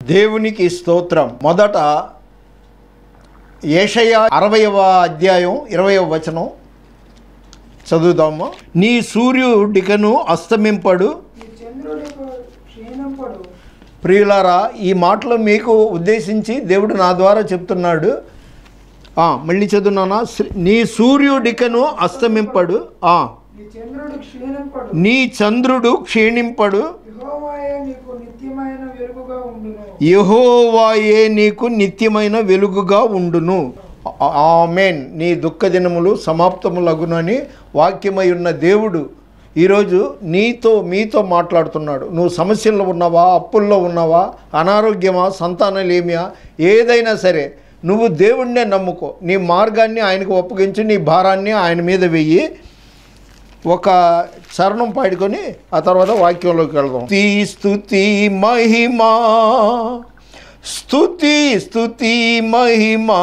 దేవునికి స్తోత్రం మొదట ఏషయ అరవయవ అధ్యాయం ఇరవయవ వచనం చదువుదాము నీ సూర్యుడికను అస్తమింపడు ఈ చంద్రుడికి క్షీణింపడు ప్రియులారా ఈ మాటలు మీకు ఉద్దేశించి దేవుడు నా ద్వారా చెప్తున్నాడు ఆ, మళ్ళీ చదువునానా శ్రీ- నీ సూర్యుడికను అస్తమింపడు ఆ, ఈ చంద్రుడు క్షీణింపడు నీ చంద్రుడు క్షీణింపడు యెహోవాయే నీకు నిత్యమైన వెలుగుగా ఉండును యహోవాయే నీకు నిత్యమైన వెలుగుగా ఉండును ఆ- ఆమేన్ నీ దుఃఖ దినములు సమాప్తములగునని వాక్యమై ఉన్న దేవుడు ఈరోజు నీతో మీతో మాట్లాడుతున్నాడు నువ్వు సమస్యల్లో ఉన్నావా అప్పుల్లో ఉన్నావా అనారోగ్యమా సంతానలేమియా ఏదైనా సరే నువ్వు దేవుణ్ణే నమ్ముకో నీ మార్గాన్ని ఆయనకు ఒప్పగించి నీ భారాన్ని ఆయన మీద వెయ్యి ఒక చరణం పాడుకొని ఆ తర్వాత వాక్యంలోకి వెళ్దాం స్తుతి స్తుతి మహిమా స్తుతి స్తుతి మహిమా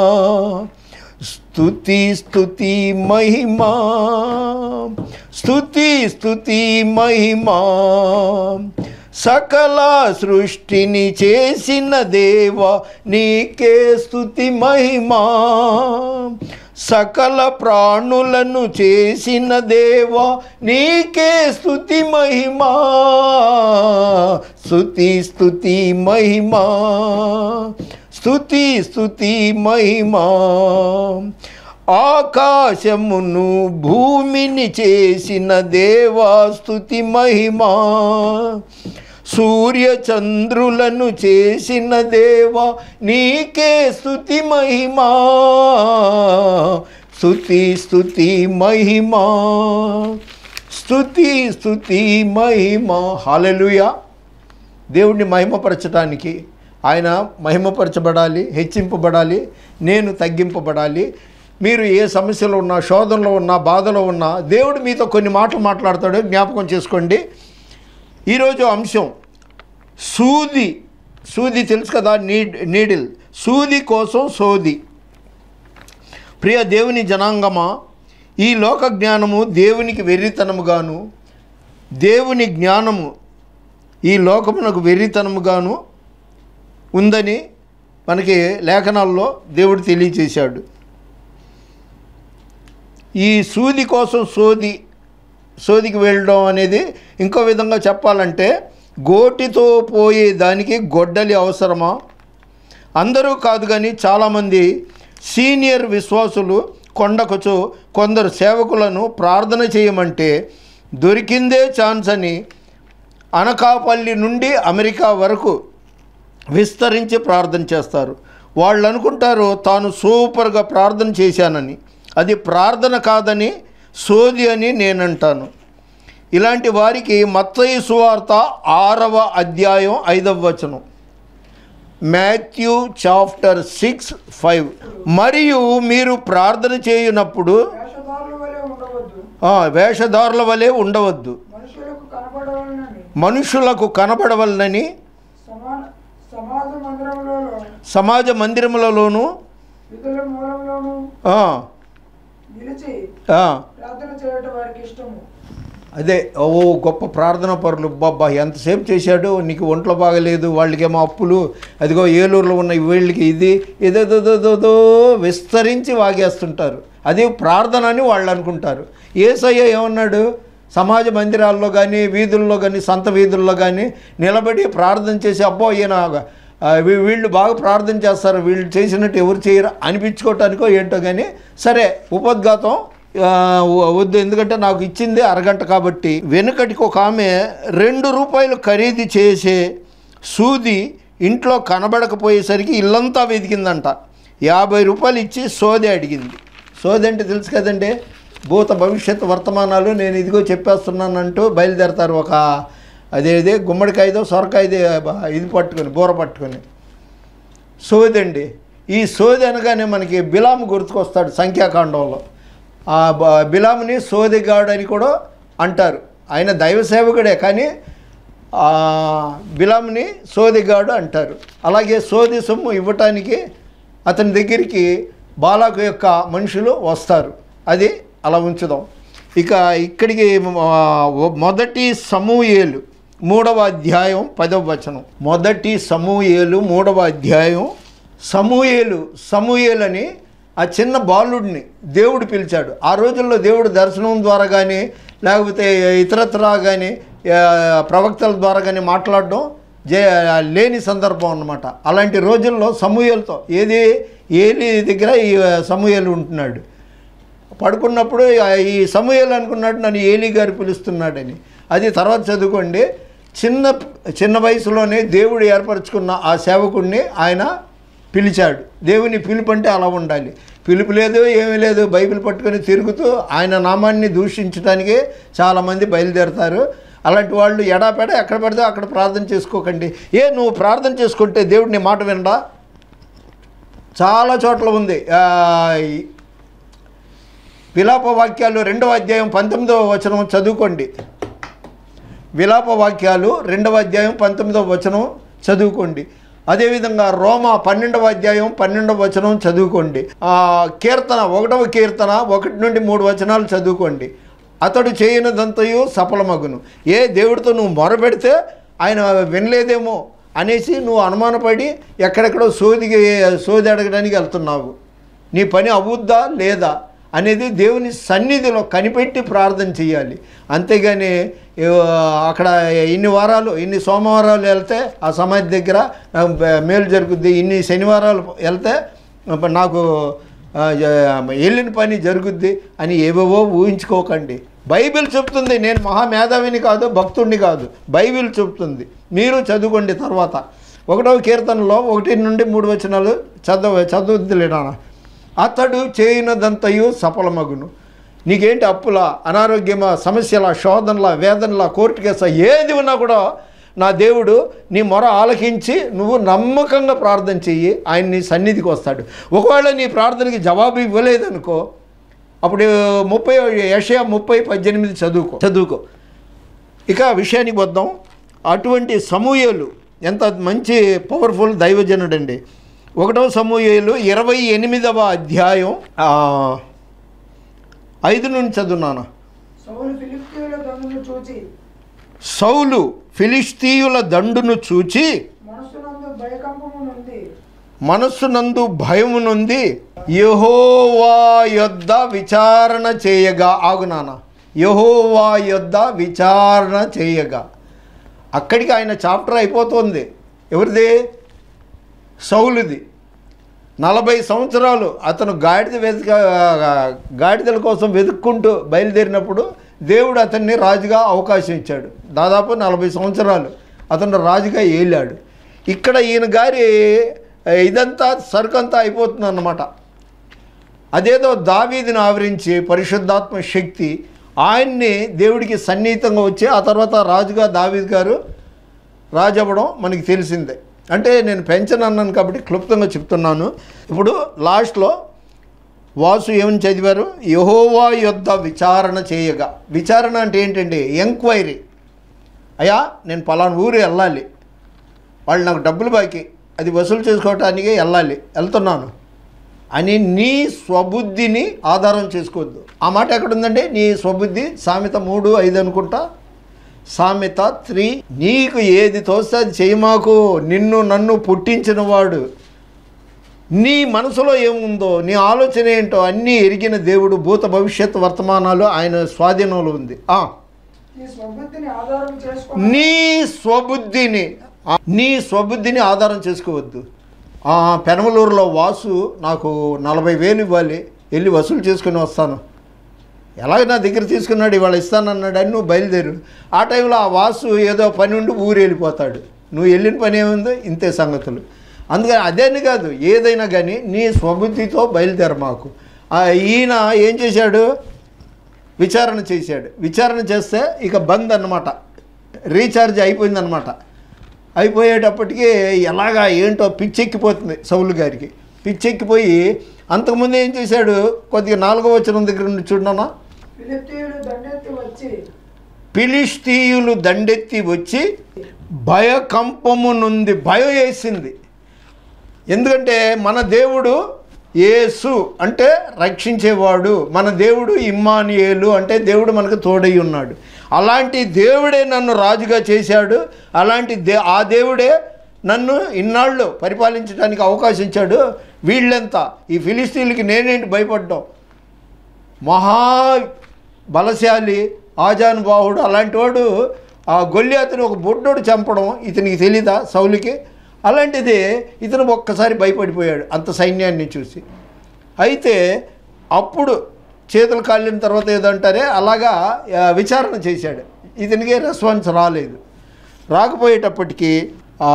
స్తుతి స్తుతి మహిమా స్తుతి స్తుతి మహిమా సకల సృష్టిని చేసిన దేవ నీకే స్తుతి మహిమా సకల ప్రాణులను చేసిన దేవ నీకే స్తుతి మహిమా స్తుతి స్తుతి మహిమా స్తుతి స్తుతి మహిమా ఆకాశమును భూమిని చేసిన దేవా స్తుతి మహిమా సూర్య చంద్రులను చేసిన దేవా నీకే స్తుతి మహిమా స్తుతి స్తుతి మహిమా స్తుతి స్తుతి మహిమా హల్లెలూయా దేవుడిని మహిమపరచడానికి ఆయన మహిమపరచబడాలి హెచ్చింపబడాలి నేను తగ్గింపబడాలి మీరు ఏ సమస్యలో ఉన్నా శోధనలో ఉన్నా బాధలో ఉన్నా దేవుడు మీతో కొన్ని మాటలు మాట్లాడతాడు జ్ఞాపకం చేసుకోండి ఈరోజు అంశం సూది సూది తెలుసు కదా నీడ్ నీడిల్ సూది కోసం సోది ప్రియ దేవుని జనాంగమా ఈ లోక జ్ఞానము దేవునికి వెర్రితనముగాను దేవుని జ్ఞానము ఈ లోకమునకు వెర్రితనముగాను ఉందని మనకి లేఖనాల్లో దేవుడు తెలియచేశాడు ఈ సూది కోసం సోది సోదికి వెళ్ళడం అనేది ఇంకో విధంగా చెప్పాలంటే గోటితో పోయే దానికి గొడ్డలి అవసరమా అందరూ కాదు కానీ చాలామంది సీనియర్ విశ్వాసులు కొండకొచ్చు కొందరు సేవకులను ప్రార్థన చేయమంటే దొరికిందే ఛాన్స్ అని అనకాపల్లి నుండి అమెరికా వరకు విస్తరించి ప్రార్థన చేస్తారు వాళ్ళు అనుకుంటారు తాను సూపర్గా ప్రార్థన చేశానని అది ప్రార్థన కాదని సోది అని నేనంటాను ఇలాంటి వారికి మత్తయి సువార్త ఆరవ అధ్యాయం ఐదవ వచనం మాథ్యూ చాప్టర్ సిక్స్ ఫైవ్ మరియు మీరు ప్రార్థన చేయునప్పుడు వేషధారుల వలె ఉండవద్దు ఆ, వేషధారుల వలె ఉండవద్దు మనుషులకు కనబడవాలని మనుషులకు కనబడవలనని సమాన సమాజ మందిరంలో సమాజ మందిరములలోనూ విధుల మూలంలోనూ ఆ, నిలిచి ఆ, ప్రార్థన చేయటం వారికి ఇష్టము అదే ఓ గొప్ప ప్రార్థన పరులు బాబా ఎంతసేపు చేశాడు నీకు ఒంట్లో బాగలేదు వాళ్ళకేమో అప్పులు అదిగో ఏలూరులో ఉన్న వీళ్ళకి ఇది ఏదేదో విస్తరించి వాగేస్తుంటారు అది ప్రార్థన అని వాళ్ళు అనుకుంటారు ఏసయ్య ఏమన్నాడు సమాజ మందిరాల్లో కానీ వీధుల్లో కానీ సంత వీధుల్లో కానీ నిలబడి ప్రార్థన చేసి అబ్బో ఈయన ఆ, వీ- వీళ్ళు బాగా ప్రార్థన చేస్తారు వీళ్ళు చేసినట్టు ఎవరు చేయరు అనిపించుకోవటానికో ఏంటో కానీ సరే ఉపద్ఘాతం ఆ, వ- వద్దు ఎందుకంటే నాకు ఇచ్చింది అరగంట కాబట్టి వెనుకటికి ఒక ఆమె రెండు రూపాయలు ఖరీదు చేసే సూది ఇంట్లో కనబడకపోయేసరికి ఇల్లంతా వెతికిందంట యాభై రూపాయలు ఇచ్చి సోది అడిగింది సోది అంటే తెలుసు కదండి భూత భవిష్యత్ వర్తమానాలు నేను ఇదిగో చెప్పేస్తున్నానంటూ బయలుదేరతారు ఒక అదేదే గుమ్మడికాయదో సొరకాయదో బ- ఇది పట్టుకొని బూర పట్టుకొని సోది అండి ఈ సోది అనగానే మనకి బిలాము గుర్తుకొస్తాడు సంఖ్యాకాండంలో ఆ బ- బిలాముని సోదిగాడు అని కూడా అంటారు ఆయన దైవ సేవకుడే కానీ ఆ బిలాముని సోదిగాడు అంటారు అలాగే సోది సొమ్ము ఇవ్వటానికి అతని దగ్గరికి బాలాకు యొక్క మనుషులు వస్తారు అది అలా ఉంచుదాం ఇక ఇక్కడికి ఆ, మొదటి సమూయేలు మూడవ అధ్యాయం పదవ వచనం మొదటి సమూయేలు మూడవ అధ్యాయం సమూయేలు సమూయేలు అని ఆ చిన్న బాలుడిని దేవుడు పిలిచాడు ఆ రోజుల్లో దేవుడు దర్శనం ద్వారా కానీ లేకపోతే ఇతరత్రా కానీ ప్రవక్తల ద్వారా కానీ మాట్లాడడం జే లేని సందర్భం అన్నమాట అలాంటి రోజుల్లో సమూహలతో ఏది ఏలి దగ్గర ఈ సమూహలు ఉంటున్నాడు పడుకున్నప్పుడు ఆ- ఈ సమూహలు అనుకున్నాడు నన్ను ఏలి గారు పిలుస్తున్నాడని అది తర్వాత చదువుకోండి చిన్న చిన్న వయసులోనే దేవుడు ఏర్పరచుకున్న ఆ సేవకుడిని ఆయన పిలిచాడు దేవుని పిలుపు అంటే అలా ఉండాలి పిలుపు లేదు ఏమీ లేదు బైబిల్ పట్టుకొని తిరుగుతూ ఆయన నామాన్ని దూషించడానికే చాలామంది బయలుదేరతారు అలాంటి వాళ్ళు ఎడాపెడ ఎక్కడ పడితే అక్కడ ప్రార్థన చేసుకోకండి ఏ నువ్వు ప్రార్థన చేసుకుంటే దేవుడు నీ మాట వినడా చాలా చోట్ల ఉంది ఆ, ఈ విలాప వాక్యాలు రెండవ అధ్యాయం పంతొమ్మిదవ వచనం చదువుకోండి విలాప వాక్యాలు రెండవ అధ్యాయం పంతొమ్మిదవ వచనం చదువుకోండి అదేవిధంగా రోమ పన్నెండవ అధ్యాయం పన్నెండవ వచనం చదువుకోండి ఆ, కీర్తన ఒకటవ కీర్తన ఒకటి నుండి మూడు వచనాలు చదువుకోండి అతడు చేయనిదంతయు సఫలమగును ఏ దేవుడితో నువ్వు మొరపెడితే ఆయన వినలేదేమో అనేసి నువ్వు అనుమానపడి ఎక్కడెక్కడో సోదికి సోది అడగడానికి వెళ్తున్నావు నీ పని అవుద్దా లేదా అనేది దేవుని సన్నిధిలో కనిపెట్టి ప్రార్థన చేయాలి అంతేగాని ఏ, అక్కడ ఇన్ని వారాలు ఇన్ని సోమవారాలు వెళ్తే ఆ సమాధి దగ్గర నాకు బ- మేలు జరుగుద్ది ఇన్ని శనివారాలు వెళ్తే నాకు ఆ, జ- వెళ్ళిన పని జరుగుద్ది అని ఏవేవో ఊహించుకోకండి బైబిల్ చెప్తుంది నేను మహామేధావిని కాదు భక్తుడిని కాదు బైబిల్ చెప్తుంది మీరు చదువుకోండి తర్వాత ఒకటవ కీర్తనలో ఒకటి నుండి మూడు వచనాలు చదవ చదువుద్దిలేనా అతడు చేయనదంతయు సఫలమగును నీకేంటి అప్పుల అనారోగ్యమా సమస్యల శోధనల వేదనల కోర్టు కేస ఏది ఉన్నా కూడా నా దేవుడు నీ మొర ఆలకించి నువ్వు నమ్మకంగా ప్రార్థన చెయ్యి ఆయన నీ సన్నిధికి వస్తాడు ఒకవేళ నీ ప్రార్థనకి జవాబు ఇవ్వలేదనుకో అప్పుడు ముప్పై యషయా ముప్పై పద్దెనిమిది చదువుకో చదువుకో ఇక విషయానికి వద్దాం అటువంటి సమూహలు ఎంత మంచి పవర్ఫుల్ దైవజనుడండి ఒకటవ సమూహలు ఇరవై ఎనిమిదవ అధ్యాయం ఆ, ఐదు నుండి చదువున్నాను సౌలు ఫిలిప్తీయుల దండును చూచి సౌలు ఫిలిస్తీయుల దండును చూచి మనస్సునందు భయకంపము నుండి మనస్సునందు భయము నుండి యహోవా యొద్ద విచారణ చేయగా ఆగునానా యహోవా యొద్ద విచారణ చేయగా అక్కడికి ఆయన చాప్టర్ అయిపోతుంది ఎవరిది సౌలుది నలభై సంవత్సరాలు అతను గాడిద వెతుక గాడిదల కోసం వెతుక్కుంటూ బయలుదేరినప్పుడు దేవుడు అతన్ని రాజుగా అవకాశం ఇచ్చాడు దాదాపు నలభై సంవత్సరాలు అతను రాజుగా ఏలాడు ఇక్కడ ఈయన గారి ఇదంతా సరుకంతా అయిపోతుంది అన్నమాట అదేదో దావీదిని ఆవరించి పరిశుద్ధాత్మ శక్తి ఆయన్ని దేవుడికి సన్నిహితంగా వచ్చి ఆ తర్వాత రాజుగా దావీద్ గారు రాజు అవ్వడం మనకి తెలిసిందే అంటే నేను పెంచను అన్నాను కాబట్టి క్లుప్తంగా చెప్తున్నాను ఇప్పుడు లాస్ట్లో వాసు ఏమని చదివారు యహోవా యొద్ద విచారణ చేయగా విచారణ అంటే ఏంటండి ఎంక్వైరీ అయ్యా నేను పలానా ఊరు వెళ్ళాలి వాళ్ళు నాకు డబ్బులు బాకీ అది వసూలు చేసుకోవటానికి వెళ్ళాలి వెళ్తున్నాను అని నీ స్వబుద్ధిని ఆధారం చేసుకోవద్దు ఆ మాట ఎక్కడుందండి నీ స్వబుద్ధి సామెత మూడు ఐదు అనుకుంటా సామెత త్రీ నీకు ఏది తోస్తే అది చేయమాకు నిన్ను నన్ను పుట్టించిన వాడు నీ మనసులో ఏముందో నీ ఆలోచన ఏంటో అన్నీ ఎరిగిన దేవుడు భూత భవిష్యత్ వర్తమానాలు ఆయన స్వాధీనంలో ఉంది ఆ, ఈ స్వబుద్ధిని ఆధారం చేసుకో నీ స్వబుద్ధిని ఆ, నీ స్వబుద్ధిని ఆధారం చేసుకోవద్దు ఆ, పెనమలూరులో వాసు నాకు నలభై వేలు ఇవ్వాలి వెళ్ళి వసూలు చేసుకుని వస్తాను ఎలాగ నా దగ్గర తీసుకున్నాడు ఇవాళ ఇస్తానన్నాడు అని నువ్వు బయలుదేరు ఆ టైంలో ఆ వాసు ఏదో పని ఉండి ఊరు వెళ్ళిపోతాడు నువ్వు వెళ్ళిన పని ఏముందో ఇంతే సంగతులు అందుకని అదేని కాదు ఏదైనా కానీ నీ స్వబుద్ధితో బయలుదేర మాకు ఆ, ఈయన ఏం చేశాడు విచారణ చేశాడు విచారణ చేస్తే ఇక బంద్ అన్నమాట రీఛార్జ్ అయిపోయిందన్నమాట అయిపోయేటప్పటికి ఎలాగా ఏంటో పిచ్చెక్కిపోతుంది సౌలు గారికి పిచ్చెక్కిపోయి అంతకుముందు ఏం చేశాడు కొద్దిగా నాలుగో వచనం దగ్గర నుండి చూడనా ఫిలిప్తీయులు దండెత్తి వచ్చి ఫిలిస్తీయులు దండెత్తి వచ్చి భయకంపము నుండి భయం వేసింది ఎందుకంటే మన దేవుడు యేసు అంటే రక్షించేవాడు మన దేవుడు ఇమ్మానియేలు అంటే దేవుడు మనకు తోడై ఉన్నాడు అలాంటి దేవుడే నన్ను రాజుగా చేశాడు అలాంటి దే ఆ దేవుడే నన్ను ఇన్నాళ్ళు పరిపాలించడానికి అవకాశం ఇచ్చాడు వీళ్ళెంత ఈ ఫిలిస్తీన్లకి నేనేంటి భయపడ్డాం మహా బలశాలి ఆజానుబాహుడు అలాంటి వాడు ఆ గొల్లియాతని ఒక బొడ్డోడు చంపడం ఇతనికి తెలీదా సౌలికి అలాంటిది ఇతను ఒక్కసారి భయపడిపోయాడు అంత సైన్యాన్ని చూసి అయితే అప్పుడు చేతులు కాలిన తర్వాత ఏదంటారే అలాగా ఆ, విచారణ చేశాడు ఇతనికి రెస్పాన్స్ రాలేదు రాకపోయేటప్పటికి ఆ,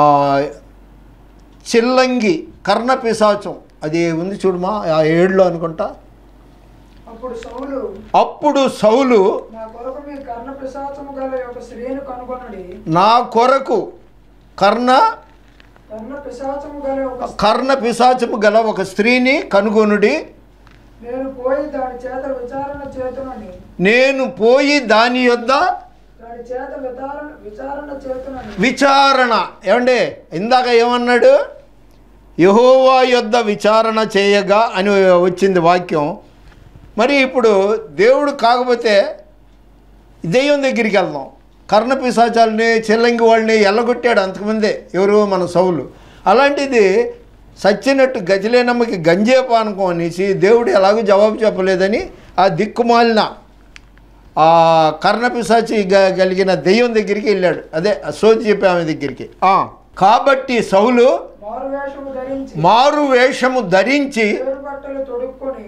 చిల్లంగి కర్ణ పిశాచం అది ఉంది చూడమా ఆ ఏడులో అనుకుంటా అప్పుడు సౌలు అప్పుడు సౌలు నా కొరకు మీ కర్ణ పిశాచము గల ఒక స్త్రీని కనుగొనడి నా కొరకు కర్ణ కర్ణ పిశాచము గల ఒక కర్ణ పిశాచము గల ఒక స్త్రీని కనుగొనుడి నేను పోయి దాని చేత విచారణ చేతునని నేను పోయి దాని యొద్ద దాని చేత విచారణ విచారణ చేతునని విచారణ ఏమండి ఇందాక ఏమన్నాడు యహోవా యొద్ద విచారణ చేయగా అని వచ్చింది వాక్యం మరి ఇప్పుడు దేవుడు కాకపోతే దెయ్యం దగ్గరికి వెళ్దాం కర్ణ పిశాచాలని చెల్లంగి వాళ్ళని ఎల్లగొట్టాడు అంతకుముందే ఎవరు మన సౌలు అలాంటిది సచ్చినట్టు గజలేనమ్మకి గంజే పానకం అనేసి దేవుడు ఎలాగో జవాబు చెప్పలేదని ఆ దిక్కుమాలిన ఆ కర్ణ పిశాచి గ- కలిగిన దెయ్యం దగ్గరికి వెళ్ళాడు అదే ఆ సోది చెప్పే ఆమె దగ్గరికి ఆ, కాబట్టి సౌలు మారు వేషము ధరించి మారు వేషము ధరించి వేరు బట్టలు తొడుక్కొని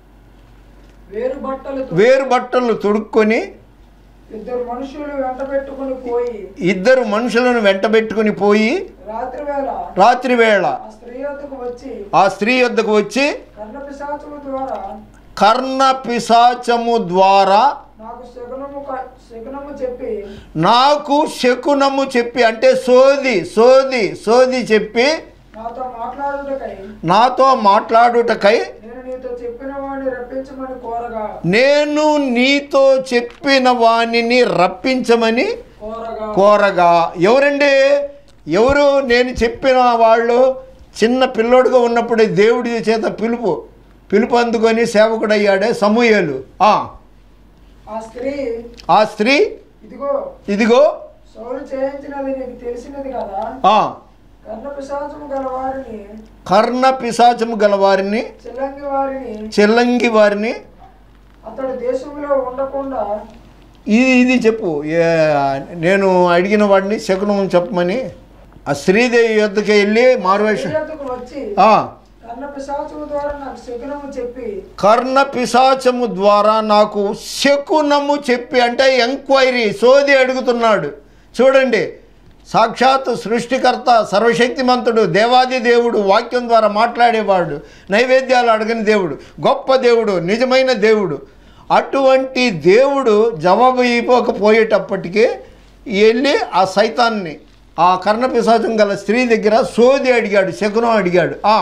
వేరు బట్టలు తొడు- వేరు బట్టలు తొడుక్కొని ఇద్దరు మనుషులు వెంట పెట్టుకుని పోయి ఇద్దరు మనుషులను వెంటబెట్టుకుని పోయి రాత్రి వేళ రాత్రి వేళ ఆ స్త్రీ వద్దకు వచ్చి ఆ స్త్రీ వద్దకు వచ్చి కర్ణ పిశాచము ద్వారా కర్ణ పిశాచము ద్వారా నాకు శకునము క- శకునము చెప్పి నాకు శకునము చెప్పి అంటే సోది సోది సోది చెప్పి నాతో మాట్లాడుటకై నాతో మాట్లాడుటకై నేను నీతో చెప్పిన వాడిని రప్పించమని కోరగా నేను నీతో చెప్పిన వానిని రప్పించమని కోరగా కోరగా ఎవరండి ఎవరు నేను చెప్పిన వాళ్ళు చిన్న పిల్లోడుగా ఉన్నప్పుడే దేవుడి చేత పిలుపు పిలుపు అందుకొని సేవకుడు అయ్యాడే సమూయేలు ఆ, ఆ స్త్రీ ఆ స్త్రీ ఇదిగో ఇదిగో సౌలు చేయించినది నీకు తెలిసినది కదా ఆ, కర్ణ పిశాచము గల వారిని కర్ణ పిశాచము గల వారిని చిల్లంగి వారిని చెల్లంగి వారిని అతడు దేశంలో ఉండకుండా ఇది ఇది చెప్పు ఏ- నేను అడిగిన వాడిని శకునం చెప్పమని ఆ శ్రీదేవి యొద్దకి వెళ్ళి మారువేష స్త్రీయతకు వచ్చి ఆ, కర్ణ పిశాచము ద్వారా నాకు శకునము చెప్పి కర్ణ పిశాచము ద్వారా నాకు శకునము చెప్పి అంటే ఎంక్వైరీ సోది అడుగుతున్నాడు చూడండి సాక్షాత్ సృష్టికర్త సర్వశక్తిమంతుడు దేవాది దేవుడు వాక్యం ద్వారా మాట్లాడేవాడు నైవేద్యాలు అడగని దేవుడు గొప్ప దేవుడు నిజమైన దేవుడు అటువంటి దేవుడు జవాబు ఇవ్వకపోయేటప్పటికీ వెళ్ళి ఆ సైతాన్ని ఆ కర్ణ పిశాచం గల స్త్రీ దగ్గర సోది అడిగాడు శకునం అడిగాడు ఆ,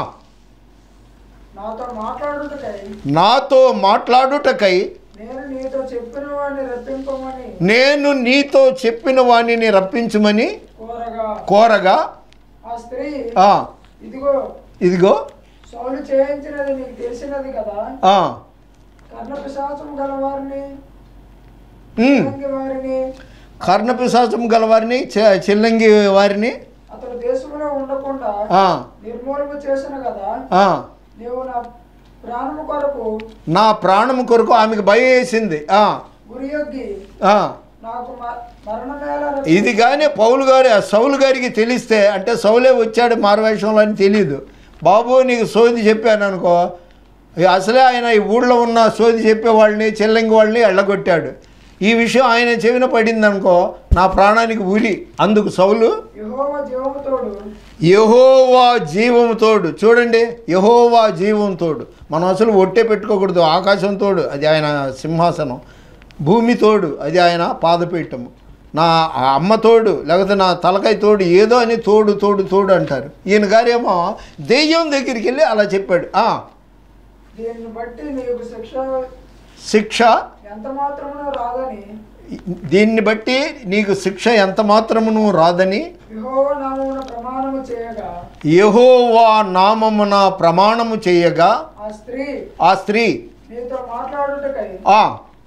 నాతో మాట్లాడుటకై నాతో మాట్లాడుటకై నేను నీతో చెప్పిన వాడిని రప్పింపమని నేను నీతో చెప్పిన వాణిని రప్పించమని కోరగా కోరగా ఆ స్త్రీ ఆ, ఇదిగో ఇదిగో సౌలు చేయించినది నీకు తెలిసినది కదా ఆ, కర్ణ పిశాచము గల వారిని ఉమ్, చిల్లంగి వారిని కర్ణ పిశాచం గల వారిని చె- చెల్లంగి వారిని అతడు దేశంలో ఉండకుండా ఆ, నిర్మూలన చేసిన కదా ఆ, నీవు నా ప్రాణము కొరకు నా ప్రాణం కొరకు ఆమెకు భయం వేసింది ఆ, గురియొగ్గి ఆ. నాకు మ- మరణమేళ ఇది కానీ పౌలు గారి ఆ సౌలు గారికి తెలిస్తే అంటే సౌలే వచ్చాడు మారువేషంలో అని తెలియదు బాబు నీకు సోది చెప్పాను అనుకో ఇక అసలే ఆయన ఈ ఊళ్ళో ఉన్న సోది చెప్పేవాళ్ళని చెల్లంగి వాళ్ళని ఎళ్ళగొట్టాడు ఈ విషయం ఆయన చెవిన పడింది అనుకో నా ప్రాణానికి ఉరి అందుకు సౌలు యెహోవా జీవముతోడు యహోవా జీవం తోడు చూడండి యహోవా జీవం తోడు మనం అసలు ఒట్టే పెట్టుకోకూడదు ఆకాశం తోడు అది ఆయన సింహాసనం భూమి తోడు అది ఆయన పాదపీఠము నా అమ్మ తోడు లేకపోతే నా తలకాయ తోడు ఏదో అని తోడు తోడు తోడు అంటారు ఈయన గారేమో దెయ్యం దగ్గరికి వెళ్ళి అలా చెప్పాడు ఆ, దీన్ని బట్టి నీకు శిక్ష శిక్ష ఎంత మాత్రమునో రాదని దీన్ని బట్టి నీకు శిక్ష ఎంత మాత్రమును రాదని యెహోవా నామమున ప్రమాణము చేయగా యహోవా నామమున ప్రమాణము చేయగా ఆ స్త్రీ ఆ స్త్రీ నీతో మాట్లాడుటకై ఆ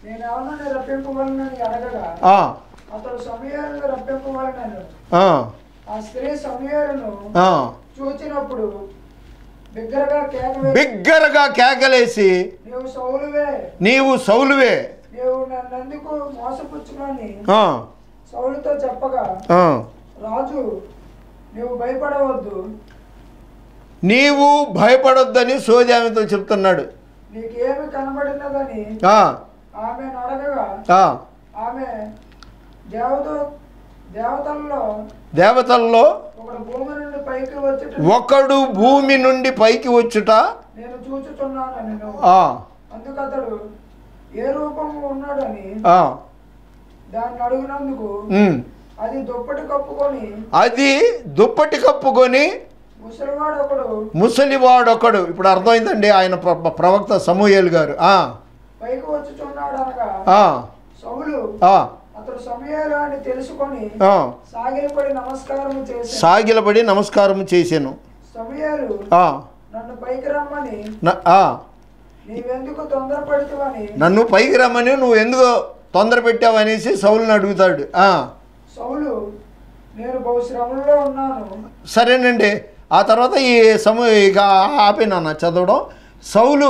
నేను ఎవరిని రప్పింపవలనని అడగగా ఆ, అతడు సమయాలను రప్పింపవలనను ఆ, ఆ స్త్రీ సమయాలను ఆ. చూచినప్పుడు బిగ్గరగా కేక వేసి, బిగ్గరగా కేకలేసి నీవు సౌలువే నీవు సౌలువే నీవు నన్నెందుకు మోసపుచ్చుకొని ఆ, సౌలుతో చెప్పగా ఆ. రాజు నీవు భయపడవద్దు నీవు భయపడొద్దని సోదామితో చెప్తున్నాడు నీకేమి కనబడినదని ఆ, ఆమె అడగగా ఆ. ఆమె దేవత దేవతల్లో దేవతల్లో ఒకడు భూమి నుండి పైకి వచ్చుట ఒకడు భూమి నుండి పైకి వచ్చుట నేను చూచుచున్నాను నేను ఆ, అందుకతడు ఏ రూపము ఉన్నాడని ఆ, దాన్ని అడిగినందుకు ఉమ్. అది దుప్పటి కప్పుకొని అది దుప్పటి కప్పుకొని ముసలివాడు ఒకడు ముసలివాడొకడు ఇప్పుడు అర్థమైందండి ఆయన ప్ర- ప్రవక్త సమూయేలు గారు ఆ, పైకి వచ్చుచున్నాడు అనగా ఆ, సౌలు ఆ, అతడు సమయాలు అని తెలుసుకొని ఆ. సాగిలపడి నమస్కారం చేసి సాగిలబడి నమస్కారం చేశాను సమయాలు ఆ, నన్ను పైకి రమ్మని న- ఆ, నీవెందుకు తొందరపడుతువని నన్ను పైకి రమ్మని నువ్వు ఎందుకు తొందర పెట్టావు అనేసి సౌలుని అడుగుతాడు ఆ, సౌలు నేను బహుశ్రమంలో ఉన్నాను సరేనండి ఆ తర్వాత ఈ సమూ ఇక ఆపినాన్న చదవడం సౌలు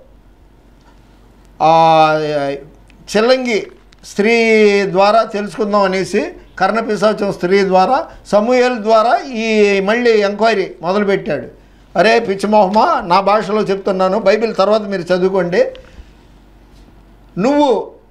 ఆ, చిల్లంగి స్త్రీ ద్వారా తెలుసుకుందాం అనేసి కర్ణపిశాచం స్త్రీ ద్వారా సమూహల ద్వారా ఈ మళ్ళీ ఎంక్వైరీ మొదలుపెట్టాడు అరే పిచ్చిమోహమా నా భాషలో చెప్తున్నాను బైబిల్ తర్వాత మీరు చదువుకోండి నువ్వు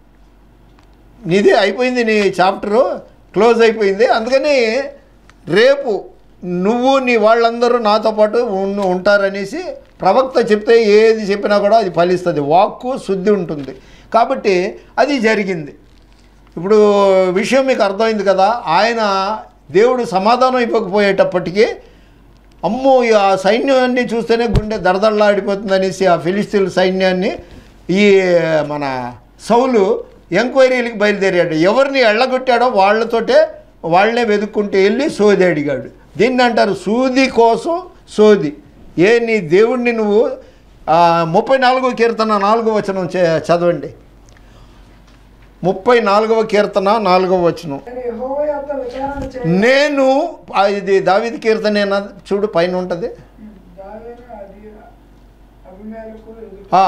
నీది అయిపోయింది నీ చాప్టరు క్లోజ్ అయిపోయింది అందుకని రేపు నువ్వు నీ వాళ్ళందరూ నాతో పాటు ఉన్- ఉంటారనేసి ప్రవక్త చెప్తే ఏది చెప్పినా కూడా అది ఫలిస్తుంది వాక్కు శుద్ధి ఉంటుంది కాబట్టి అది జరిగింది ఇప్పుడు విషయం మీకు అర్థమైంది కదా ఆయన దేవుడు సమాధానం ఇవ్వకపోయేటప్పటికీ అమ్మో ఈ ఆ సైన్యాన్ని చూస్తేనే గుండె దడదడలాడిపోతుంది అనేసి ఆ ఫిలిస్తీన్ సైన్యాన్ని ఈ మన సౌలు ఎంక్వైరీలకు బయలుదేరాడు ఎవరిని ఎళ్ళగొట్టాడో వాళ్ళతోటే వాళ్ళనే వెతుక్కుంటూ వెళ్ళి సోది అడిగాడు దీన్ని అంటారు సూది కోసం సోది ఏ నీ దేవుణ్ణి నువ్వు ఆ, ముప్పై నాలుగో కీర్తన నాలుగో వచనం చే- చదవండి ముప్పై నాలుగవ కీర్తన నాలుగవ వచనం నేను యెహోవా యొక్క విచారణ చేయ నేను ఆ, ఇది దావిది కీర్తనేనా చూడు పైన ఉంటుంది దావీదు అది అభిమేలకు ఎదుట. ఆ,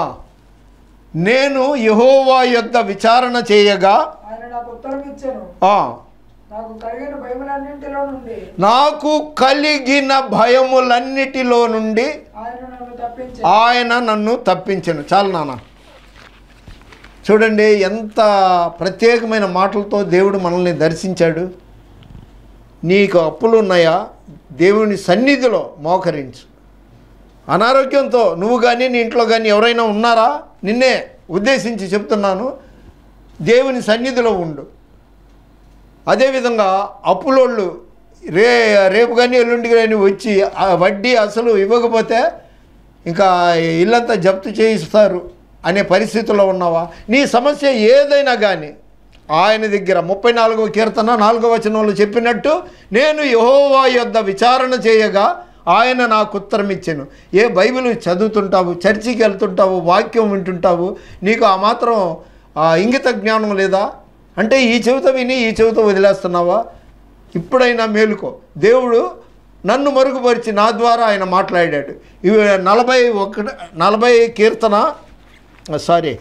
నేను యహోవా యొద్ద విచారణ చేయగా ఆయన నాకు ఉత్తరం ఇచ్చాను ఆ, నాకు కలిగిన భయములన్నింటిలో నుండి నాకు కలిగిన భయములన్నిటిలో నుండి ఆయన నన్ను తప్పించి ఆయన నన్ను తప్పించను చాలు నాన్న చూడండి ఎంత ప్రత్యేకమైన మాటలతో దేవుడు మనల్ని దర్శించాడు నీకు అప్పులు ఉన్నాయా దేవుని సన్నిధిలో మోకరించు అనారోగ్యంతో నువ్వు కానీ నీ ఇంట్లో కానీ ఎవరైనా ఉన్నారా నిన్నే ఉద్దేశించి చెప్తున్నాను దేవుని సన్నిధిలో ఉండు అదేవిధంగా అప్పులోళ్ళు రే రేపు కానీ ఎల్లుండి కానీ వచ్చి ఆ వడ్డీ అసలు ఇవ్వకపోతే ఇంకా ఇల్లంతా జప్తు చేయిస్తారు అనే పరిస్థితిలో ఉన్నావా నీ సమస్య ఏదైనా కానీ ఆయన దగ్గర ముప్పై నాలుగవ కీర్తన నాలుగవ వచనంలో చెప్పినట్టు నేను యహోవా యొద్ద విచారణ చేయగా ఆయన నాకు ఉత్తరం ఇచ్చాను ఏ బైబిల్ చదువుతుంటావు చర్చికి వెళ్తుంటావు వాక్యం వింటుంటావు నీకు ఆ మాత్రం ఆ, ఇంగిత జ్ఞానం లేదా అంటే ఈ చెవితో విని ఈ చెవితో వదిలేస్తున్నావా ఇప్పుడైనా మేలుకో దేవుడు నన్ను మరుగుపరిచి నా ద్వారా ఆయన మాట్లాడాడు ఇవి నలభై ఒకటి నలభై కీర్తన సారీ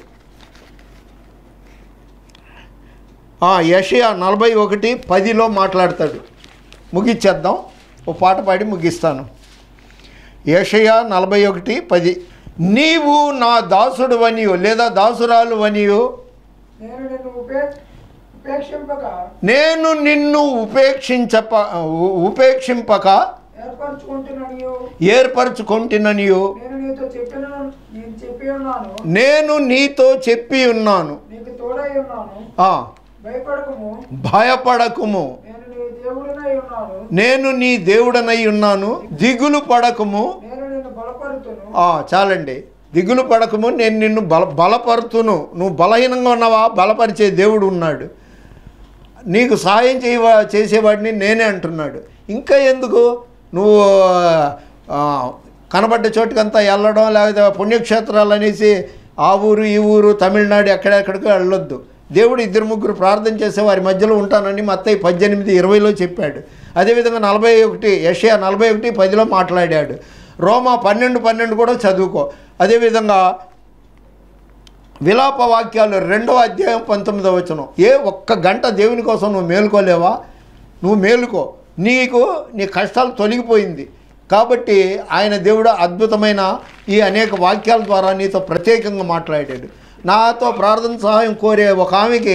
యషయా నలభై ఒకటి పదిలో మాట్లాడతాడు ముగిచ్చేద్దాం ఓ పాట పాడి ముగిస్తాను యషయా నలభై ఒకటి పది నీవు నా దాసుడు వనియో లేదా దాసురాలు వనియో నేను నిన్ను ఉపే ఉపేక్షింపక నేను నిన్ను ఉపేక్షించప ఉ- ఉపేక్షింపక ఏర్పరచుకుంటున్నాను ఏర్పరచుకొంటిననియో నేను నీతో చెప్పిన నేను చెప్పి ఉన్నాను నేను నీతో చెప్పి ఉన్నాను నీకు తోడై ఉన్నాను ఆ, భయపడకము భయపడకుము నేను నీ దేవుడినై ఉన్నాను నేను నీ దేవుడనై ఉన్నాను దిగులు పడకము నేను నిన్ను బలపరుతును ఆ, చాలండి దిగులు పడకము నేను నిన్ను బల బలపరుతును నువ్వు బలహీనంగా ఉన్నావా బలపరిచే దేవుడు ఉన్నాడు నీకు సాయం చేయవా చేసేవాడిని నేనే అంటున్నాడు ఇంకా ఎందుకు నువ్వు ఆ, కనబడ్డ చోటుకంతా వెళ్ళడం లేకపోతే పుణ్యక్షేత్రాలు అనేసి ఆ ఊరు ఈ ఊరు తమిళనాడు ఎక్కడెక్కడికో వెళ్ళొద్దు దేవుడు ఇద్దరు ముగ్గురు ప్రార్థన చేసే వారి మధ్యలో ఉంటానని మత్తయి పద్దెనిమిది ఇరవైలో చెప్పాడు అదేవిధంగా నలభై ఒకటి యషయా నలభై ఒకటి పదిలో మాట్లాడాడు రోమా పన్నెండు పన్నెండు కూడా చదువుకో అదేవిధంగా విలాప వాక్యాలు రెండవ అధ్యాయం పంతొమ్మిదవ వచనం ఏ ఒక్క గంట దేవుని కోసం నువ్వు మేలుకోలేవా నువ్వు మేలుకో నీకు నీ కష్టాలు తొలగిపోయింది కాబట్టి ఆయన దేవుడు అద్భుతమైన ఈ అనేక వాక్యాల ద్వారా నీతో ప్రత్యేకంగా మాట్లాడాడు నాతో ప్రార్థన సహాయం కోరే ఒక ఆమెకి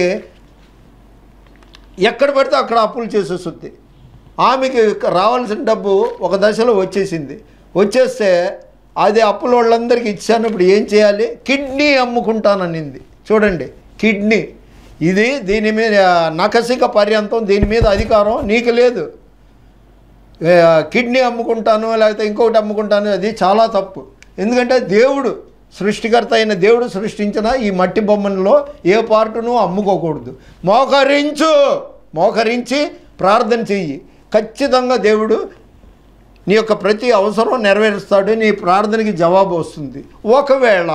ఎక్కడ పడితే అక్కడ అప్పులు చేసేస్తుంది ఆమెకి రావాల్సిన డబ్బు ఒక దశలో వచ్చేసింది వచ్చేస్తే అది అప్పుల వాళ్ళందరికీ ఇచ్చాను ఇప్పుడు ఏం చేయాలి కిడ్నీ అమ్ముకుంటాననింది చూడండి కిడ్నీ ఇది దీని మీద నకసిక పర్యంతం దీని మీద అధికారం నీకు లేదు ఏ, కిడ్నీ అమ్ముకుంటాను లేకపోతే ఇంకొకటి అమ్ముకుంటాను అది చాలా తప్పు ఎందుకంటే దేవుడు సృష్టికర్త అయిన దేవుడు సృష్టించిన ఈ మట్టి బొమ్మలో ఏ పార్టును అమ్ముకోకూడదు మోకరించు మోకరించి ప్రార్థన చెయ్యి ఖచ్చితంగా దేవుడు నీ యొక్క ప్రతి అవసరం నెరవేరుస్తాడు నీ ప్రార్థనకి జవాబు వస్తుంది ఒకవేళ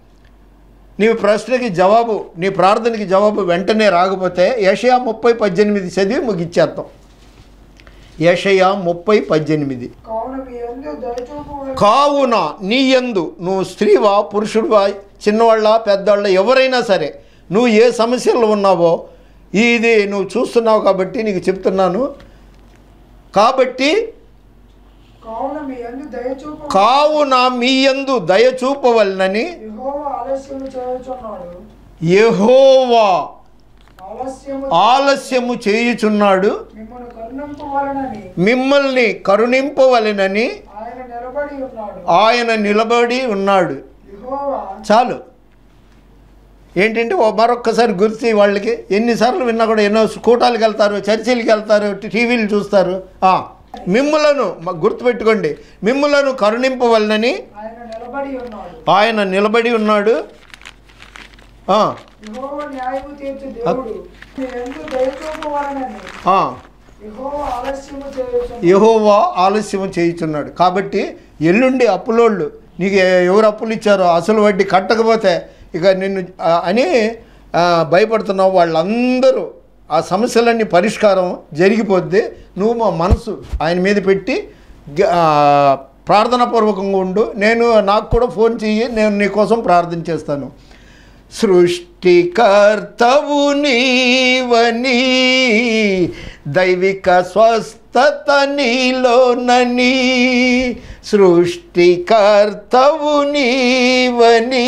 నీ ప్రశ్నకి జవాబు నీ ప్రార్థనకి జవాబు వెంటనే రాకపోతే యషయా ముప్పై పద్దెనిమిది చదివి ముగిచ్చేద్దాం యషయా ముప్పై పద్దెనిమిది కావున మీ యందు దయచూపు కావున నీ యందు నువ్వు స్త్రీవా పురుషుడివా చిన్నవాళ్ళ పెద్దవాళ్ళ ఎవరైనా సరే నువ్వు ఏ సమస్యల్లో ఉన్నావో ఇది నువ్వు చూస్తున్నావు కాబట్టి నీకు చెప్తున్నాను కాబట్టి కావున మీ యందు దయచూపు కావున మీ యందు దయ చూపవలనని యెహోవా ఆలస్యము చేయుచున్నాడు యెహోవా ఆలస్యము ఆలస్యము చేయుచున్నాడు మిమ్మల్ని కరుణింపవలనని మిమ్మల్ని కరుణింపవలెనని ఆయన నిలబడి ఉన్నాడు ఆయన నిలబడి ఉన్నాడు యెహోవా చాలు ఏంటంటే ఓ మరొక్కసారి గుర్తి వాళ్ళకి ఎన్నిసార్లు విన్నా కూడా ఎన్నో కూటాలకు వెళ్తారు చర్చిలకు వెళ్తారు టీవీలు చూస్తారు ఆ, మిమ్ములను మ- గుర్తుపెట్టుకోండి మిమ్ములను కరుణింపవలనని ఆయన నిలబడి ఉన్నాడు ఆయన నిలబడి ఉన్నాడు ఆ, యెహోవా న్యాయము తీర్చు దేవుడు మీ యందు దయచూపవలనని ఆ. యెహోవా ఆలస్యము చేయుచున్నాడు యెహోవా ఆలస్యం చేయుచున్నాడు కాబట్టి ఎల్లుండి అప్పులోళ్ళు నీకు ఎ- ఎవరు అప్పులు ఇచ్చారో అసలు వడ్డీ కట్టకపోతే ఇక నిన్ను ఆ, అని ఆ, భయపడుతున్నావు వాళ్ళందరూ ఆ సమస్యలన్నీ పరిష్కారం జరిగిపోద్ది నువ్వు మా మనసు ఆయన మీద పెట్టి గ- ఆ, ప్రార్థనాపూర్వకంగా ఉండు నేను నాకు కూడా ఫోన్ చెయ్యి నేను నీ కోసం ప్రార్థన చేస్తాను సృష్టికర్తవు నీవని దైవిక స్వస్థత నీలోనని సృష్టికర్తవు నీవని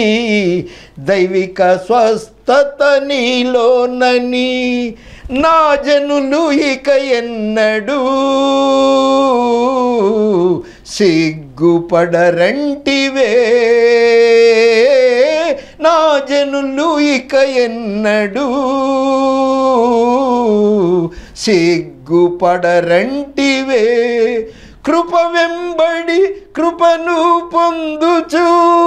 దైవిక స్వస్థత నీలోనని నా జనులు ఇక ఎన్నడూ సిగ్గుపడరంటివే నా జనులు ఇక ఎన్నడూ సిగ్గుపడరంటివే కృప వెంబడి కృపను పొందుచు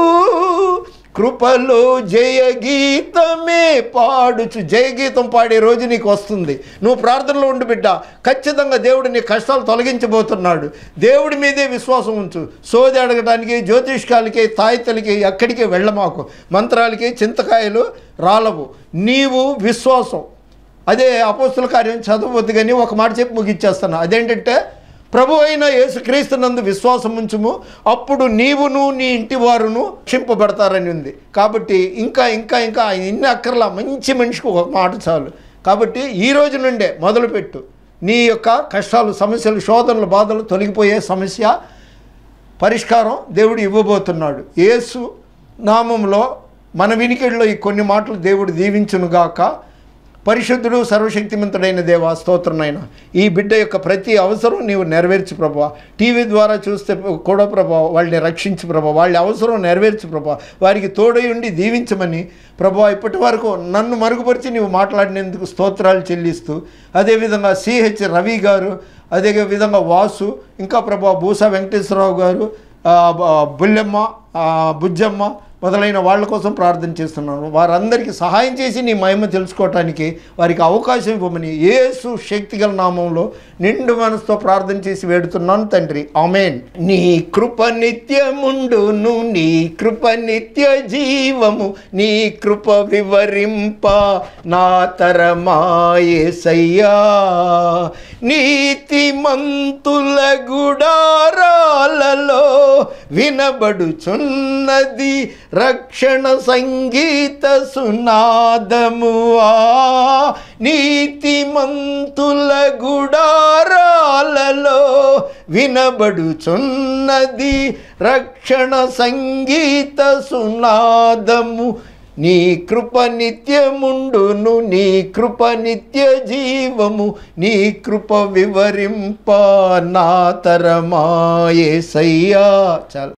కృపలో జయగీతమే పాడుచు జయగీతం పాడే రోజు నీకు వస్తుంది నువ్వు ప్రార్థనలో ఉండి బిడ్డ ఖచ్చితంగా దేవుడు నీ కష్టాలు తొలగించబోతున్నాడు దేవుడి మీదే విశ్వాసం ఉంచు సోది అడగడానికి జ్యోతిష్కాలకి తాయితలకి ఎక్కడికి వెళ్ళమాకు మంత్రాలకి చింతకాయలు రాలవు నీవు విశ్వాసం అదే అపోస్తుల కార్యం చదవద్దు కానీ ఒక మాట చెప్పి ముగిచ్చేస్తాను అదేంటంటే ప్రభు అయిన యేసుక్రీస్తునందు విశ్వాసం ఉంచుము అప్పుడు నీవును నీ ఇంటి వారును క్షింపబడతారని ఉంది కాబట్టి ఇంకా ఇంకా ఇంకా ఇన్ని అక్కర్లా మంచి మనిషికి ఒక మాట చాలు కాబట్టి ఈ రోజు నుండే మొదలుపెట్టు నీ యొక్క కష్టాలు సమస్యలు శోధనలు బాధలు తొలగిపోయే సమస్య పరిష్కారం దేవుడు ఇవ్వబోతున్నాడు యేసు నామంలో మన వినికిడిలో ఈ కొన్ని మాటలు దేవుడు దీవించునుగాక పరిశుద్ధుడు సర్వశక్తిమంతుడైన దేవా స్తోత్రనైన ఈ బిడ్డ యొక్క ప్రతి అవసరం నీవు నెరవేర్చు ప్రభా టీవీ ద్వారా చూస్తే కూడా ప్రభా వాళ్ళని రక్షించు ప్రభా వాళ్ళ అవసరం నెరవేర్చు ప్రభా వారికి తోడై ఉండి దీవించమని ప్రభా ఇప్పటి వరకు నన్ను మరుగుపరిచి నీవు మాట్లాడినందుకు స్తోత్రాలు చెల్లిస్తూ అదేవిధంగా సిహెచ్ రవి గారు అదే విధంగా వాసు ఇంకా ప్రభా భూసా వెంకటేశ్వరరావు గారు ఆ, బ- బుల్లెమ్మ ఆ, బుజ్జమ్మ మొదలైన వాళ్ళ కోసం ప్రార్థన చేస్తున్నాను వారందరికీ సహాయం చేసి నీ మహిమ తెలుసుకోవటానికి వారికి అవకాశం ఇవ్వమని యేసు శక్తిగల నామంలో నిండు మనసుతో ప్రార్థన చేసి వేడుతున్నాను తండ్రి ఆమెన్ నీ కృప నిత్యముండును నీ కృప నిత్య జీవము నీ కృప వివరింప నా తరమాయేసయ్యా నీతిమంతుల గుడారాలలో వినబడుచున్నది రక్షణ సంగీత సునాదమువా నీతిమంతుల గుడారాలలో వినబడుచున్నది రక్షణ సంగీత సునాదము నీ కృప నిత్యముండును నీ కృప నిత్య జీవము నీ కృప వివరింప నా తరమాయేసయ్యా చాలు